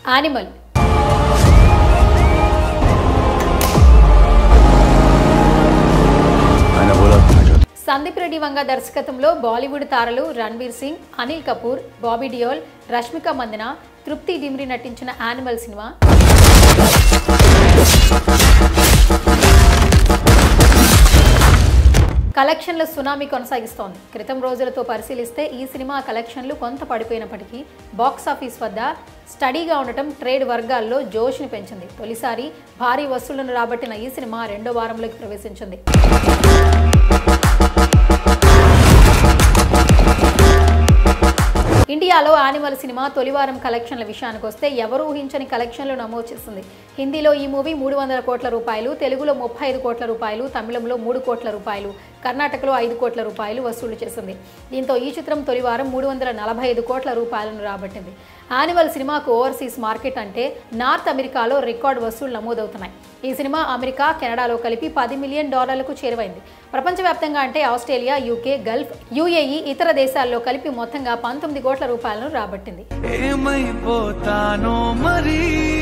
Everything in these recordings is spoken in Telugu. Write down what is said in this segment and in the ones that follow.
యానిమల్ मैंने बोला था जो సందీప్ రెడ్డి వంగ దర్శకత్వంలో బాలీవుడ్ తారలు రణ్వీర్ సింగ్ అనిల్ కపూర్ బాబీ డియోల్ రష్మిక మందన తృప్తి డిమ్రి నటించిన యానిమల్ సినిమా కలెక్షన్ల సునామీ కొనసాగిస్తోంది క్రితం రోజులతో పరిశీలిస్తే ఈ సినిమా కలెక్షన్లు కొంత పడిపోయినప్పటికీ బాక్స్ ఆఫీస్ వద్ద స్టడీగా ఉండటం ట్రేడ్ వర్గాల్లో జోష్ని పెంచింది తొలిసారి భారీ వసూళ్లను రాబట్టిన ఈ సినిమా రెండో వారంలోకి ప్రవేశించింది ఇండియాలో యానిమల్ సినిమా తొలివారం కలెక్షన్ల విషయానికి వస్తే ఎవరు ఊహించని కలెక్షన్లు నమోదు చేసింది హిందీలో ఈ మూవీ మూడు వందల కోట్ల రూపాయలు తెలుగులో ముప్పై ఐదు కోట్ల రూపాయలు తమిళంలో మూడు కోట్ల రూపాయలు కర్ణాటకలో ఐదు కోట్ల రూపాయలు వసూలు చేసింది దీంతో ఈ చిత్రం తొలివారం మూడు వందల నలభై ఐదు కోట్ల రూపాయలను రాబట్టింది యానిమల్ సినిమాకు ఓవర్సీస్ మార్కెట్ అంటే నార్త్ అమెరికాలో రికార్డ్ వసూళ్లు నమోదవుతున్నాయి ఈ సినిమా అమెరికా కెనడాలో కలిపి పది మిలియన్ డాలర్లకు చేరువైంది ప్రపంచవ్యాప్తంగా అంటే ఆస్ట్రేలియా యూకే గల్ఫ్ యూఏఈ ఇతర దేశాల్లో కలిపి మొత్తంగా పంతొమ్మిది కోట్ల రూపాయలను రాబట్టింది ఏమైపోతానో మరి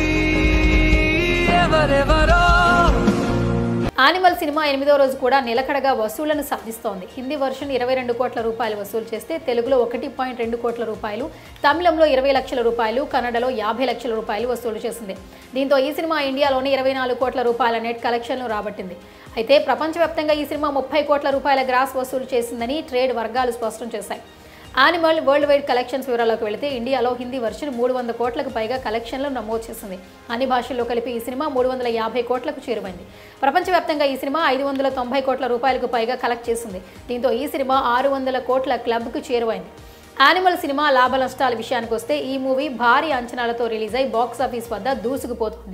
ఎవరెవరో యానిమల్ సినిమా ఎనిమిదో రోజు కూడా నిలకడగా వసూళ్లను సాధిస్తోంది హిందీ వర్షన్ ఇరవై రెండు కోట్ల రూపాయలు వసూలు చేస్తే తెలుగులో ఒకటి పాయింట్ రెండు కోట్ల రూపాయలు తమిళంలో ఇరవై లక్షల రూపాయలు కన్నడలో యాభై లక్షల రూపాయలు వసూలు చేసింది దీంతో ఈ సినిమా ఇండియాలోని ఇరవై నాలుగు కోట్ల రూపాయల నెట్ కలెక్షన్లు రాబట్టింది అయితే ప్రపంచవ్యాప్తంగా ఈ సినిమా ముప్పై కోట్ల రూపాయల గ్రాస్ వసూలు చేసిందని ట్రేడ్ వర్గాలు స్పష్టం చేశాయి యానిమల్ వరల్డ్ వైడ్ కలెక్షన్స్ వివరాల్లోకి వెళితే ఇండియాలో హిందీ వర్షన్ మూడు వంద కోట్లకు పైగా కలెక్షన్లు నమోదు చేసింది అన్ని భాషల్లో కలిపి ఈ సినిమా మూడు వందల యాభై కోట్లకు చేరువైంది ప్రపంచవ్యాప్తంగా ఈ సినిమా ఐదు వందల తొంభై కోట్ల రూపాయలకు పైగా కలెక్ట్ చేసింది దీంతో ఈ సినిమా ఆరు వందల కోట్ల క్లబ్కు చేరువైంది యానిమల్ సినిమా లాభ నష్టాల విషయానికి వస్తే ఈ మూవీ భారీ అంచనాలతో రిలీజ్ అయి బాక్స్ ఆఫీస్ వద్ద దూసుకుపోతుంది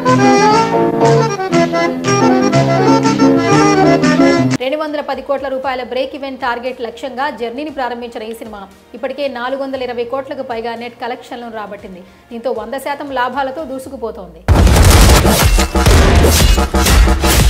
రెండు వందల పది కోట్ల రూపాయల బ్రేక్ ఈవెన్ టార్గెట్ లక్ష్యంగా జర్నీని ప్రారంభించిన ఈ సినిమా ఇప్పటికే నాలుగు వందల ఇరవై కోట్లకు పైగా నెట్ కలెక్షన్లను రాబట్టింది దీంతో వంద శాతం లాభాలతో దూసుకుపోతోంది